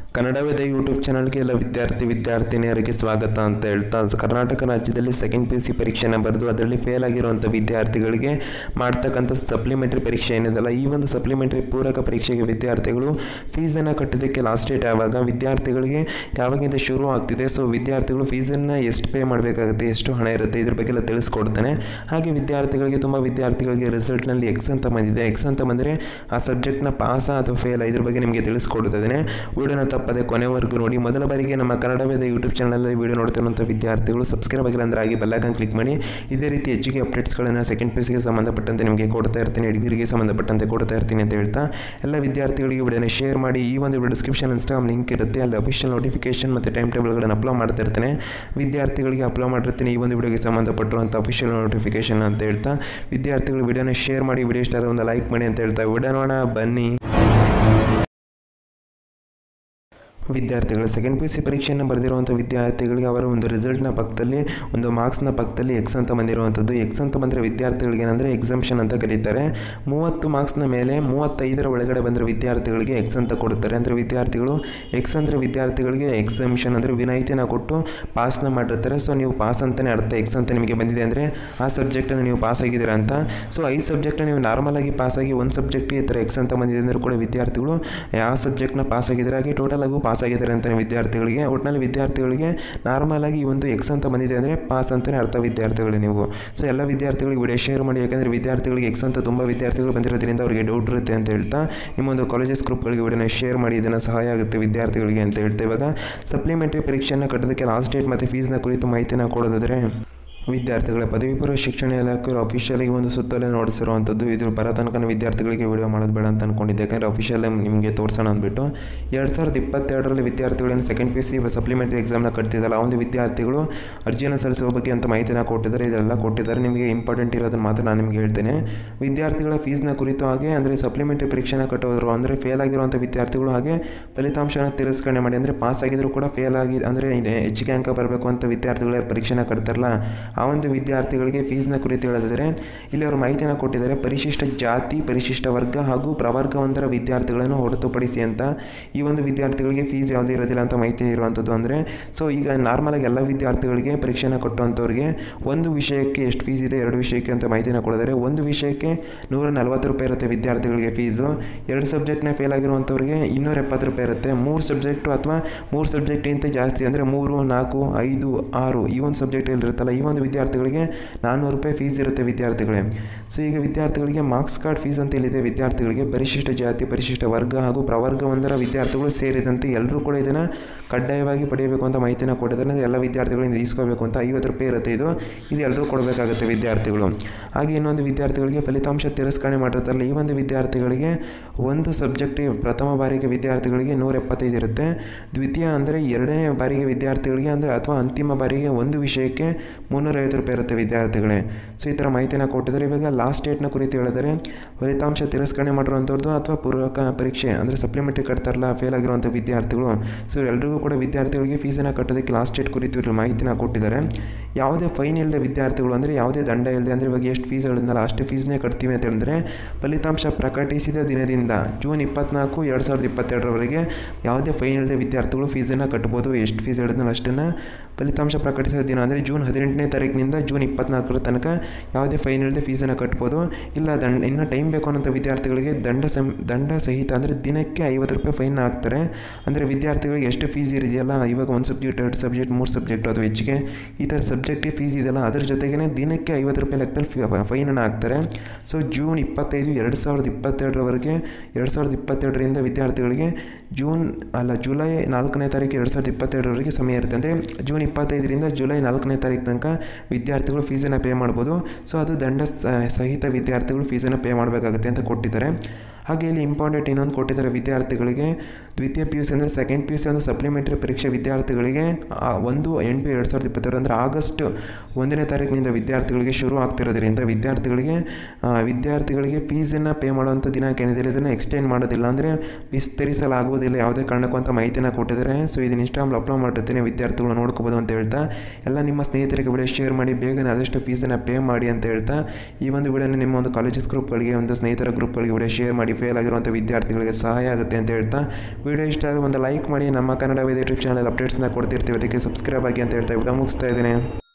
Kannada Veda YouTube ಚಾನಲ್ಗೆ ಎಲ್ಲ ವಿದ್ಯಾರ್ಥಿ ವಿದ್ಯಾರ್ಥಿನಿಯರಿಗೆ ಸ್ವಾಗತ ಅಂತ ಹೇಳ್ತಾ ಕರ್ನಾಟಕ ರಾಜ್ಯದಲ್ಲಿ ಸೆಕೆಂಡ್ ಪಿ ಯು ಸಿ ಪರೀಕ್ಷೆನ ಬರೆದು ಅದರಲ್ಲಿ ಫೇಲ್ ಆಗಿರುವಂಥ ವಿದ್ಯಾರ್ಥಿಗಳಿಗೆ ಮಾಡ್ತಕ್ಕಂಥ ಸಪ್ಲಿಮೆಂಟ್ರಿ ಪರೀಕ್ಷೆ ಏನಿದೆಲ್ಲ ಈ ಒಂದು ಸಪ್ಲಿಮೆಂಟ್ರಿ ಪೂರಕ ಪರೀಕ್ಷೆಗೆ ವಿದ್ಯಾರ್ಥಿಗಳು ಫೀಸನ್ನು ಕಟ್ಟೋದಕ್ಕೆ ಲಾಸ್ಟ್ ಡೇಟ್ ಆವಾಗ ವಿದ್ಯಾರ್ಥಿಗಳಿಗೆ ಯಾವಾಗಿಂದ ಶುರು ಆಗ್ತಿದೆ ಸೊ ವಿದ್ಯಾರ್ಥಿಗಳು ಫೀಸನ್ನು ಎಷ್ಟು ಪೇ ಮಾಡಬೇಕಾಗುತ್ತೆ ಎಷ್ಟು ಹಣ ಇರುತ್ತೆ ಇದ್ರ ಬಗ್ಗೆ ಎಲ್ಲ ತಿಳಿಸ್ಕೊಡ್ತಾನೆ ಹಾಗೆ ವಿದ್ಯಾರ್ಥಿಗಳಿಗೆ ತುಂಬ ವಿದ್ಯಾರ್ಥಿಗಳಿಗೆ ರಿಸಲ್ಟ್ನಲ್ಲಿ ಎಕ್ಸ್ ಅಂತ ಬಂದಿದೆ ಎಕ್ಸ್ ಅಂತ ಬಂದರೆ ಆ ಸಬ್ಜೆಕ್ಟ್ನ ಪಾಸ ಅಥವಾ ಫೇಲ್ ಇದ್ರ ಬಗ್ಗೆ ನಿಮಗೆ ತಿಳಿಸ್ಕೊಡ್ತಿದ್ದೇನೆ ವಿಡಿಯೋನ ತಪ್ಪದೆ ಕೊನೆವರೆಗೂ ನೋಡಿ ಮೊದಲ ಬಾರಿಗೆ ನಮ್ಮ ಕನ್ನಡ ವೇದ ಯೂಟ್ಯೂಬ್ ಚಾನಲಲ್ಲಿ ವಿಡಿಯೋ ನೋಡ್ತಿರುವಂಥ ವಿದ್ಯಾರ್ಥಿಗಳು ಸಬ್ಸ್ಕ್ರೈಬ್ ಆಗಿಲ್ಲ ಅಂದರೆ ಆಗಿ ಬೆಲ್ಲೈಕನ್ ಕ್ಲಿಕ್ ಮಾಡಿ ಇದೇ ರೀತಿ ಹೆಚ್ಚಿಗೆ ಅಪ್ಡೇಟ್ಸ್ಗಳನ್ನು ಸೆಕೆಂಡ್ ಪಿ ಗೆ ಸಂಬಂಧಪಟ್ಟಂತೆ ನಿಮಗೆ ಕೊಡ್ತಾ ಇರ್ತೀನಿ ಡಿಗ್ರಿಗೆ ಸಂಬಂಧಪಟ್ಟಂತೆ ಕೊಡ್ತಾ ಇರ್ತೀನಿ ಅಂತ ಹೇಳ್ತಾ ಎಲ್ಲ ವಿದ್ಯಾರ್ಥಿಗಳಿಗೆ ವಿಡಿಯೋನ ಶೇರ್ ಮಾಡಿ ಈ ಒಂದು ವಿಡಿಯೋ ಡಿಸ್ಕ್ರಿಪ್ಷನ್ ಇನ್ಸ್ಟಾಗ್ರಾಮ್ ಲಿಂಕ್ ಇರುತ್ತೆ ಅಲ್ಲಿ ಅಫಿಷಿಯಲ್ ನೋಟಿಫಿಕೇಶನ್ ಮತ್ತು ಟೈಮ್ ಟೇಬಲ್ಗಳನ್ನು ಅಪ್ಲೋಡ್ ಮಾಡ್ತಾ ಇರ್ತೇನೆ ವಿದ್ಯಾರ್ಥಿಗಳಿಗೆ ಅಪ್ಲೋಡ್ ಮಾಡಿರ್ತೀನಿ ಈ ಒಂದು ವಿಡಿಯೋಗೆ ಸಂಬಂಧಪಟ್ಟಿರುವಂಥ ಅಫಿಷಿಯಲ್ ನೋಟಿಫಿಕೇಶನ್ ಅಂತ ಹೇಳ್ತಾ ವಿದ್ಯಾರ್ಥಿಗಳು ವಿಡಿಯೋನ ಶೇರ್ ಮಾಡಿ ವಿಡಿಯೋ ಇಷ್ಟ ಆದ್ರೆ ಒಂದು ಲೈಕ್ ಮಾಡಿ ಅಂತ ಹೇಳ್ತಾ ವಿಡಿಯೋ ನೋಡೋಣ ಬನ್ನಿ ವಿದ್ಯಾರ್ಥಿಗಳು ಸೆಕೆಂಡ್ ಪಿ ಯು ಸಿ ಪರೀಕ್ಷೆಯನ್ನು ಬರೆದಿರುವಂಥ ವಿದ್ಯಾರ್ಥಿಗಳಿಗೆ ಅವರ ಒಂದು ರಿಸಲ್ಟ್ನ ಪಕ್ಕದಲ್ಲಿ ಒಂದು ಮಾರ್ಕ್ಸ್ನ ಪಕ್ಕದಲ್ಲಿ ಎಕ್ಸ್ ಅಂತ ಬಂದಿರುವಂಥದ್ದು ಎಕ್ಸ್ ಅಂತ ಬಂದರೆ ವಿದ್ಯಾರ್ಥಿಗಳಿಗೆ ಏನಂದರೆ ಎಕ್ಸಾಮ್ಷನ್ ಅಂತ ಕರೀತಾರೆ ಮೂವತ್ತು ಮಾರ್ಕ್ಸ್ನ ಮೇಲೆ ಮೂವತ್ತೈದರ ಒಳಗಡೆ ಬಂದರೆ ವಿದ್ಯಾರ್ಥಿಗಳಿಗೆ ಎಕ್ಸ್ ಅಂತ ಕೊಡ್ತಾರೆ ಅಂದರೆ ವಿದ್ಯಾರ್ಥಿಗಳು ಎಕ್ಸ್ ಅಂದರೆ ವಿದ್ಯಾರ್ಥಿಗಳಿಗೆ ಎಕ್ಸಾಮಿಷನ್ ಅಂದರೆ ವಿನಾಯಿತಿನ ಕೊಟ್ಟು ಪಾಸ್ನ ಮಾಡಿರ್ತಾರೆ ಸೊ ನೀವು ಪಾಸ್ ಅಂತಲೇ ಅರ್ಥ ಎಕ್ಸ್ ಅಂತ ನಿಮಗೆ ಬಂದಿದೆ ಅಂದರೆ ಆ ಸಬ್ಜೆಕ್ಟನ್ನು ನೀವು ಪಾಸ್ ಆಗಿದ್ದೀರಾ ಅಂತ ಸೊ ಐದು ಸಬ್ಜೆಕ್ಟ್ನ ನೀವು ನಾರ್ಮಲಾಗಿ ಪಾಸಾಗಿ ಒಂದು ಸಬ್ಜೆಕ್ಟ್ಗೆ ಈ ಥರ ಎಕ್ಸ್ ಅಂತ ಬಂದಿದೆ ಅಂದರೆ ಕೂಡ ವಿದ್ಯಾರ್ಥಿಗಳು ಆ ಸಬ್ಜೆಕ್ಟ್ನ ಪಾಸ್ ಆಗಿದ್ದಾರೆ ಹಾಗೆ ಟೋಟಲ್ ಆಗು ಪಾಸ್ ಆಗಿದ್ದಾರೆ ಅಂತಾನೆ ವಿದ್ಯಾರ್ಥಿಗಳಿಗೆ ಒಟ್ಟಿನಲ್ಲಿ ವಿದ್ಯಾರ್ಥಿಗಳಿಗೆ ನಾರ್ಮಲ್ ಆಗಿ ಒಂದು ಎಕ್ಸ್ ಅಂತ ಬಂದಿದೆ ಅಂದರೆ ಪಾಸ್ ಅಂತಲೇ ಅರ್ಥ ವಿದ್ಯಾರ್ಥಿಗಳು ನೀವು ಸೊ ಎಲ್ಲ ವಿದ್ಯಾರ್ಥಿಗಳಿಗೆ ವಿಡಿಯೋ ಶೇರ್ ಮಾಡಿ ಯಾಕಂದರೆ ವಿದ್ಯಾರ್ಥಿಗಳಿಗೆ ಎಕ್ಸ್ ಅಂತ ತುಂಬ ವಿದ್ಯಾರ್ಥಿಗಳು ಬಂದಿರೋದ್ರಿಂದ ಅವರಿಗೆ ಡೌಟ್ ಇರುತ್ತೆ ಅಂತ ಹೇಳ್ತಾ ನಿಮ್ಮೊಂದು ಕಾಲೇಜಸ್ ಗ್ರೂಪ್ಗಳಿಗೆ ವಿಡಿಯೋನ ಶೇರ್ ಮಾಡಿ ಇದನ್ನು ಸಹಾಯ ಆಗುತ್ತೆ ವಿದ್ಯಾರ್ಥಿಗಳಿಗೆ ಅಂತ ಹೇಳ್ತಾ ಇವಾಗ ಸಪ್ಲಿಮೆಂಟ್ರಿ ಪರೀಕ್ಷೆಯನ್ನು ಕಟ್ಟೋದಕ್ಕೆ ಲಾಸ್ಟ್ ಡೇಟ್ ಮತ್ತು ಫೀಸ್ನ ಕುರಿತು ಮಾಹಿತಿನ ಕೊಡೋದಾದರೆ ವಿದ್ಯಾರ್ಥಿಗಳ ಪದವಿ ಪೂರ್ವ ಶಿಕ್ಷಣ ಇಲಾಖೆಯವರು ಅಫಿಷಿಯಲಾಗಿ ಒಂದು ಸುತ್ತೋಲೆ ನೋಡಿಸಿರುವಂಥದ್ದು ಇದು ಬರೋ ತನಕ ವಿದ್ಯಾರ್ಥಿಗಳಿಗೆ ವಿಡಿಯೋ ಮಾಡೋದು ಬೇಡ ಅಂತ ಅಂದ್ಕೊಂಡಿದ್ದೆ ಯಾಕಂದರೆ ಅಫಿಷಿಯಲ್ ನಿಮಗೆ ತೋರಿಸೋಣ ಅಂದ್ಬಿಟ್ಟು ಎರಡು ಸಾವಿರದ ಇಪ್ಪತ್ತೆರಡರಲ್ಲಿ ವಿದ್ಯಾರ್ಥಿಗಳೇನು ಸೆಕೆಂಡ್ ಪಿ ಸಿ ಸಪ್ಲಿಮೆಂಟರಿ ಎಕ್ಸಾಮ್ನ ಕಟ್ತಿದ್ದಲ್ಲ ಆ ಒಂದು ವಿದ್ಯಾರ್ಥಿಗಳು ಅರ್ಜಿಯನ್ನು ಸಲ್ಲಿಸುವ ಬಗ್ಗೆ ಅಂತ ಮಾಹಿತಿನ ಕೊಟ್ಟಿದ್ದಾರೆ ಇದೆಲ್ಲ ಕೊಟ್ಟಿದ್ದಾರೆ ನಿಮಗೆ ಇಂಪಾರ್ಟೆಂಟ್ ಇರೋದನ್ನು ಮಾತ್ರ ನಾನು ನಿಮಗೆ ಹೇಳ್ತೇನೆ ವಿದ್ಯಾರ್ಥಿಗಳ ಫೀಸ್ನ ಕುರಿತು ಹಾಗೆ ಅಂದರೆ ಸಪ್ಲಿಮೆಂಟರಿ ಪರೀಕ್ಷೆನ ಕಟ್ಟೋದ್ರು ಅಂದರೆ ಫೇಲ್ ಆಗಿರುವಂಥ ವಿದ್ಯಾರ್ಥಿಗಳು ಹಾಗೆ ಫಲಿತಾಂಶನ ತಿರಸ್ಕರಣೆ ಮಾಡಿ ಅಂದರೆ ಪಾಸ್ ಆಗಿದ್ರು ಕೂಡ ಫೇಲ್ ಆಗಿ ಅಂದರೆ ಹೆಚ್ಚಿಗೆ ಅಂಕ ಬರಬೇಕು ಅಂತ ವಿದ್ಯಾರ್ಥಿಗಳ ಪರೀಕ್ಷೆನ ಕಟ್ತಾರಲ್ಲ ಆ ಒಂದು ವಿದ್ಯಾರ್ಥಿಗಳಿಗೆ ಫೀಸ್ನ ಕುರಿತು ಹೇಳೋದಾದರೆ ಇಲ್ಲಿ ಅವರು ಮಾಹಿತಿಯನ್ನು ಕೊಟ್ಟಿದ್ದಾರೆ ಪರಿಶಿಷ್ಟ ಜಾತಿ ಪರಿಶಿಷ್ಟ ವರ್ಗ ಹಾಗೂ ಪ್ರವರ್ಗ ಒಂದರ ವಿದ್ಯಾರ್ಥಿಗಳನ್ನು ಹೊರತುಪಡಿಸಿ ಅಂತ ಈ ಒಂದು ವಿದ್ಯಾರ್ಥಿಗಳಿಗೆ ಫೀಸ್ ಯಾವುದೇ ಇರೋದಿಲ್ಲ ಅಂತ ಮಾಹಿತಿ ಇರುವಂಥದ್ದು ಅಂದರೆ ಸೊ ಈಗ ನಾರ್ಮಲಾಗಿ ಎಲ್ಲ ವಿದ್ಯಾರ್ಥಿಗಳಿಗೆ ಪರೀಕ್ಷೆನ ಕೊಟ್ಟುವಂಥವ್ರಿಗೆ ಒಂದು ವಿಷಯಕ್ಕೆ ಎಷ್ಟು ಫೀಸ್ ಇದೆ ಎರಡು ವಿಷಯಕ್ಕೆ ಅಂತ ಮಾಹಿತಿನ ಕೊಡಿದರೆ ಒಂದು ವಿಷಯಕ್ಕೆ ನೂರ ನಲ್ವತ್ತು ರೂಪಾಯಿ ಇರುತ್ತೆ ವಿದ್ಯಾರ್ಥಿಗಳಿಗೆ ಫೀಸು ಎರಡು ಸಬ್ಜೆಕ್ಟ್ನ ಫೇಲ್ ಆಗಿರುವಂಥವ್ರಿಗೆ ಇನ್ನೂರ ಎಪ್ಪತ್ತು ರೂಪಾಯಿ ಇರುತ್ತೆ ಮೂರು ಸಬ್ಜೆಕ್ಟು ಅಥವಾ ಮೂರು ಸಬ್ಜೆಕ್ಟಿಗಿಂತ ಜಾಸ್ತಿ ಅಂದರೆ ಮೂರು ನಾಲ್ಕು ಐದು ಆರು ಈ ಒಂದು ಸಬ್ಜೆಕ್ಟ್ ಇರುತ್ತಲ್ಲ ಈ ಒಂದು ವಿದ್ಯಾರ್ಥಿಗಳಿಗೆ ನಾನ್ನೂರು ರೂಪಾಯಿ ಫೀಸ್ ಇರುತ್ತೆ ವಿದ್ಯಾರ್ಥಿಗಳೇ ಸೊ ಈಗ ವಿದ್ಯಾರ್ಥಿಗಳಿಗೆ ಮಾರ್ಕ್ಸ್ ಕಾರ್ಡ್ ಫೀಸ್ ಅಂತ ಹೇಳಿದೆ ವಿದ್ಯಾರ್ಥಿಗಳಿಗೆ ಪರಿಶಿಷ್ಟ ಜಾತಿ ಪರಿಶಿಷ್ಟ ವರ್ಗ ಹಾಗೂ ಪ್ರವರ್ಗ ಒಂದರ ವಿದ್ಯಾರ್ಥಿಗಳು ಸೇರಿದಂತೆ ಎಲ್ಲರೂ ಕೂಡ ಇದನ್ನು ಕಡ್ಡಾಯವಾಗಿ ಪಡೆಯಬೇಕು ಅಂತ ಮಾಹಿತಿನ ಕೊಟ್ಟಿದ್ದಾರೆ ಅಂದರೆ ಎಲ್ಲ ವಿದ್ಯಾರ್ಥಿಗಳಿಂದ ಇಸ್ಕೋಬೇಕು ಅಂತ ಐವತ್ತು ರೂಪಾಯಿ ಇರುತ್ತೆ ಇದು ಇದು ಎಲ್ಲರೂ ಕೊಡಬೇಕಾಗುತ್ತೆ ವಿದ್ಯಾರ್ಥಿಗಳು ಹಾಗೆ ಇನ್ನೊಂದು ವಿದ್ಯಾರ್ಥಿಗಳಿಗೆ ಫಲಿತಾಂಶ ತಿರಸ್ಕರಣೆ ಮಾಡಿರ್ತಾರಲ್ಲ ಈ ಒಂದು ವಿದ್ಯಾರ್ಥಿಗಳಿಗೆ ಒಂದು ಸಬ್ಜೆಕ್ಟ್ ಪ್ರಥಮ ಬಾರಿಗೆ ವಿದ್ಯಾರ್ಥಿಗಳಿಗೆ ನೂರ ಎಪ್ಪತ್ತೈದು ಇರುತ್ತೆ ದ್ವಿತೀಯ ಅಂದರೆ ಎರಡನೇ ಬಾರಿಗೆ ವಿದ್ಯಾರ್ಥಿಗಳಿಗೆ ಅಂದರೆ ಅಥವಾ ಅಂತಿಮ ಬಾರಿಗೆ ಒಂದು ವಿಷಯಕ್ಕೆ ಮುನ್ನೂರೈವತ್ತು ರೂಪಾಯಿ ಇರುತ್ತೆ ವಿದ್ಯಾರ್ಥಿಗಳೇ ಸೊ ಈ ಥರ ಮಾಹಿತಿನ ಕೊಟ್ಟಿದ್ದಾರೆ ಇವಾಗ ಲಾಸ್ಟ್ ಡೇಟ್ನ ಕುರಿತು ಹೇಳಿದರೆ ಫಲಿತಾಂಶ ತಿರಸ್ಕರಣೆ ಮಾಡಿರುವಂಥದ್ದು ಅಥವಾ ಪೂರ್ವಕ ಪರೀಕ್ಷೆ ಅಂದರೆ ಸಪ್ಲಿಮೆಂಟ್ರಿ ಕಟ್ತಾರಲ್ಲ ಫೇಲ್ ಆಗಿರುವಂಥ ವಿದ್ಯಾರ್ಥಿಗಳು ಸೊ ಎಲ್ರಿಗೂ ಕೂಡ ವಿದ್ಯಾರ್ಥಿಗಳಿಗೆ ಫೀಸನ್ನು ಕಟ್ಟೋದಕ್ಕೆ ಲಾಸ್ಟ್ ಡೇಟ್ ಕುರಿತು ಇರೋ ಮಾಹಿತಿನ ಕೊಟ್ಟಿದ್ದಾರೆ ಯಾವುದೇ ಫೈನ್ ಇಲ್ಲದೆ ವಿದ್ಯಾರ್ಥಿಗಳು ಅಂದರೆ ಯಾವುದೇ ದಂಡ ಇಲ್ಲದೆ ಅಂದರೆ ಇವಾಗ ಎಷ್ಟು ಫೀಸ್ ಹೇಳಿದ್ನಲ್ಲ ಅಷ್ಟು ಫೀಸ್ನೇ ಕಟ್ತೀವಿ ಅಂತ ಹೇಳಿದ್ರೆ ಫಲಿತಾಂಶ ಪ್ರಕಟಿಸಿದ ದಿನದಿಂದ ಜೂನ್ ಇಪ್ಪತ್ನಾಲ್ಕು ಎರಡು ಸಾವಿರದ ಇಪ್ಪತ್ತೆರಡರವರೆಗೆ ಯಾವುದೇ ಫೈನ್ ಇಲ್ಲದೆ ವಿದ್ಯಾರ್ಥಿಗಳು ಫೀಸನ್ನು ಕಟ್ಬೋದು ಎಷ್ಟು ಫೀಸ್ ಹೇಳಿದ್ನಲ್ಲ ಅಷ್ಟನ್ನು ಫಲಿತಾಂಶ ಪ್ರಕಟಿಸಿದ ದಿನ ಅಂದರೆ ಜೂನ್ ಹದಿನೆಂಟನೇ ತಾರೀಕಿನಿಂದ ಜೂನ್ ಇಪ್ಪತ್ನಾಲ್ಕರ ತನಕ ಯಾವುದೇ ಫೈನ್ ಇಲ್ಲದೆ ಫೀಸನ್ನು ಕಟ್ಬೋದು ಇಲ್ಲ ದಂಡ ಇನ್ನೂ ಟೈಮ್ ಬೇಕು ಅನ್ನೋಂಥ ವಿದ್ಯಾರ್ಥಿಗಳಿಗೆ ದಂಡ ಸಂ ದಂಡ ಸಹಿತ ಅಂದರೆ ದಿನಕ್ಕೆ ಐವತ್ತು ರೂಪಾಯಿ ಫೈನ್ ಹಾಕ್ತಾರೆ ಅಂದರೆ ವಿದ್ಯಾರ್ಥಿಗಳಿಗೆ ಎಷ್ಟು ಫೀಸ್ ಇದೆಯಲ್ಲ ಇವಾಗ ಒಂದು ಸಬ್ಜೆಕ್ಟ್ ಎರಡು ಸಬ್ಜೆಕ್ಟ್ ಮೂರು ಸಬ್ಜೆಕ್ಟ್ ಅದು ಹೆಚ್ಚಿಗೆ ಈ ಥರ ಸಬ್ಜೆಕ್ಟಿಗೆ ಫೀಸ್ ಇದೆಯಲ್ಲ ಅದ್ರ ಜೊತೆಗೇ ದಿನಕ್ಕೆ ಐವತ್ತು ರೂಪಾಯಿ ಲೆಕ್ಕದಲ್ಲಿ ಫೈನನ್ನು ಹಾಕ್ತಾರೆ ಸೊ ಜೂನ್ ಇಪ್ಪತ್ತೈದು ಎರಡು ಸಾವಿರದ ಇಪ್ಪತ್ತೆರಡರವರೆಗೆ ಎರಡು ಸಾವಿರದ ಇಪ್ಪತ್ತೆರಡರಿಂದ ವಿದ್ಯಾರ್ಥಿಗಳಿಗೆ ಜೂನ್ ಅಲ್ಲ ಜುಲೈ ನಾಲ್ಕನೇ ತಾರೀಕು ಎರಡು ಸಾವಿರದ ಇಪ್ಪತ್ತೆರಡರವರೆಗೆ ಸಮಯ ಇರುತ್ತೆ ಅಂದರೆ ಜೂನ್ ಇಪ್ಪತ್ತೈದರಿಂದ ಜುಲೈ ನಾಲ್ಕನೇ ತಾರೀಕು ತನಕ ವಿದ್ಯಾರ್ಥಿಗಳು ಫೀಸನ್ನು ಪೇ ಮಾಡ್ಬೋದು ಸೊ ಅದು ದಂಡ ಸಹಿತ ವಿದ್ಯಾರ್ಥಿಗಳು ಫೀಸನ್ನು ಪೇ ಮಾಡಬೇಕಾಗುತ್ತೆ ಅಂತ ಕೊಟ್ಟಿದ್ದಾರೆ ಹಾಗೆ ಇಲ್ಲಿ ಇಂಪಾರ್ಟೆಂಟ್ ಇನ್ನೊಂದು ಕೊಟ್ಟಿದ್ದಾರೆ ವಿದ್ಯಾರ್ಥಿಗಳಿಗೆ ದ್ವಿತೀಯ ಪಿ ಯು ಸಿ ಅಂದರೆ ಸೆಕೆಂಡ್ ಪಿ ಯು ಸಿ ಅಂದರೆ ಸಪ್ಲಿಮೆಂಟ್ರಿ ಪರೀಕ್ಷೆ ವಿದ್ಯಾರ್ಥಿಗಳಿಗೆ ಒಂದು ಎಂಟು ಎರಡು ಸಾವಿರದ ಇಪ್ಪತ್ತೆರಡು ಅಂದರೆ ಆಗಸ್ಟ್ ಒಂದನೇ ತಾರೀಕಿನಿಂದ ವಿದ್ಯಾರ್ಥಿಗಳಿಗೆ ಶುರು ಆಗ್ತಿರೋದ್ರಿಂದ ವಿದ್ಯಾರ್ಥಿಗಳಿಗೆ ವಿದ್ಯಾರ್ಥಿಗಳಿಗೆ ಫೀಸನ್ನು ಪೇ ಮಾಡುವಂಥ ದಿನಾಂಕ ಏನಿದೆ ಇದನ್ನು ಎಕ್ಸ್ಟೆಂಡ್ ಮಾಡೋದಿಲ್ಲ ಅಂದರೆ ವಿಸ್ತರಿಸಲಾಗುವುದಿಲ್ಲ ಯಾವುದೇ ಕಾರಣಕ್ಕೂ ಅಂತ ಮಾಹಿತಿನ ಕೊಟ್ಟಿದ್ದಾರೆ ಸೊ ಇದನ್ನ ಇನ್ಸ್ಟಾಗ್ರಾಮ್ ಅಪ್ಲೋಡ್ ಮಾಡಿರ್ತೀನಿ ವಿದ್ಯಾರ್ಥಿಗಳು ನೋಡ್ಕೋಬೋದು ಅಂತ ಹೇಳ್ತಾ ಎಲ್ಲ ನಿಮ್ಮ ಸ್ನೇಹಿತರಿಗೆ ವಿಡಿಯೋ ಶೇರ್ ಮಾಡಿ ಬೇಗನೆ ಆದಷ್ಟು ಫೀಸನ್ನು ಪೇ ಮಾಡಿ ಅಂತ ಹೇಳ್ತಾ ಈ ಒಂದು ವಿಡಿಯೋನ ನಿಮ್ಮ ಒಂದು ಕಾಲೇಜಸ್ ಗ್ರೂಪ್ಗಳಿಗೆ ಒಂದು ಸ್ನೇಹಿತರ ಗ್ರೂಪ್ಗಳಿಗೆ ವಿಡಿಯೋ ಶೇರ್ ಮಾಡಿ ಫೇಲ್ ಆಗಿರುವಂಥ ವಿದ್ಯಾರ್ಥಿಗಳಿಗೆ ಸಹಾಯ ಆಗುತ್ತೆ ಅಂತ ಹೇಳ್ತಾ ವಿಡಿಯೋ ಇಷ್ಟ ಆದರೆ ಒಂದು ಲೈಕ್ ಮಾಡಿ ನಮ್ಮ ಕನ್ನಡ ವೇದ ಯೂಟ್ಯೂಬ್ ಚಾನಲ್ ಅಪ್ಡೇಟ್ಸ್ನ ಕೊಡ್ತಿರ್ತೀವಿ ಅದಕ್ಕೆ ಸಬ್ಸ್ಕ್ರೈಬ್ ಆಗಿ ಅಂತ ಹೇಳ್ತಾ ವಿಡಿಯೋ ಮುಗಿಸ್ತಾ ಇದ್ದೀನಿ